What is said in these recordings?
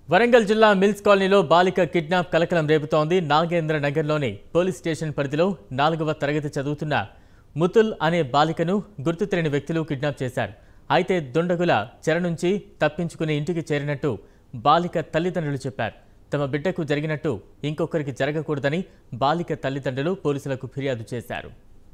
వరంగల్ జిల్లా మిల్స్ కాలనీలో బాలిక కిడ్నాప్ కలకలం రేపుతోంది నాగేంద్ర నగర్లోని పోలీస్ స్టేషన్ పరిధిలో నాలుగవ తరగతి చదువుతున్న ముతుల్ అనే బాలికను గుర్తు తెలియని వ్యక్తులు కిడ్నాప్ చేశారు అయితే దుండగుల చెర నుంచి తప్పించుకుని ఇంటికి చేరినట్టు బాలిక తల్లిదండ్రులు చెప్పారు తమ బిడ్డకు జరిగినట్టు ఇంకొకరికి జరగకూడదని బాలిక తల్లిదండ్రులు పోలీసులకు ఫిర్యాదు చేశారు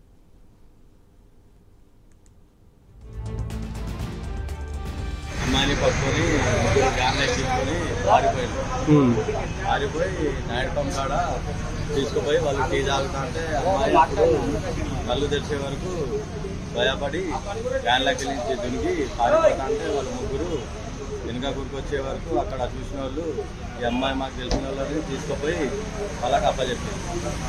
అమ్మాయిని పట్టుకొని ముగ్గురు వ్యాన్ తీసుకొని పారిపోయారు పారిపోయి నైట్ పంప్ కాడ తీసుకుపోయి వాళ్ళు టీ తాగుతా అంటే అమ్మాయి అప్పుడు కళ్ళు తెరిచే వరకు భయపడి వ్యాన్లోకి వెళ్ళి దునికి పారిపోతా అంటే వాళ్ళు ముగ్గురు వెనుక గురికి వచ్చే వరకు అక్కడ చూసిన వాళ్ళు ఈ అమ్మాయి మాకు తెలిసిన వాళ్ళని తీసుకుపోయి వాళ్ళకి అప్పచెప్పారు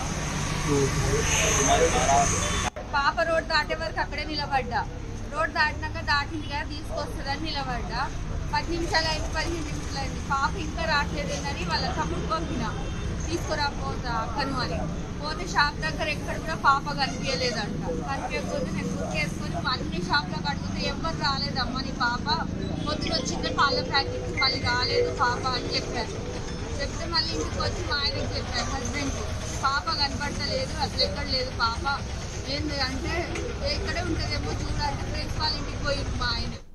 మరి చాలా పాప రోడ్ దాటే వరకు అక్కడే నిలబడ్డా రోడ్ దాటినాక దాటింది కదా తీసుకొస్తుందని నిలబడ్డా పది నిమిషాలు అయింది పదిహేను నిమిషాలు అయింది పాప ఇంకా రావట్లేదని వాళ్ళ తమ్ముడు పంపిన తీసుకురాపోతా అక్కను అని పోతే షాప్ దగ్గర ఎక్కడ కూడా పాప కనిపించలేదంట కనిపించకపోతే నేను కుక్కేసుకొని అన్ని షాప్లకు అడిగితే ఎవరు రాలేదమ్మా నీ పాప పొద్దున వచ్చిందే పాల ప్యాకెట్ మళ్ళీ రాలేదు పాప అని చెప్పారు చెప్తే మళ్ళీ ఇంటికి వచ్చి మా ఆయనకి చెప్పారు హస్బెండ్ పాప కనపడతలేదు అసలు ఎక్కడ లేదు పాప ఏంది అంటే "ఏ, ఇక్కడే ఉంటుందేమో చూడంటే ఫ్రెండ్స్ వాళ్ళ ఇంటికి పోయి మా ఆయన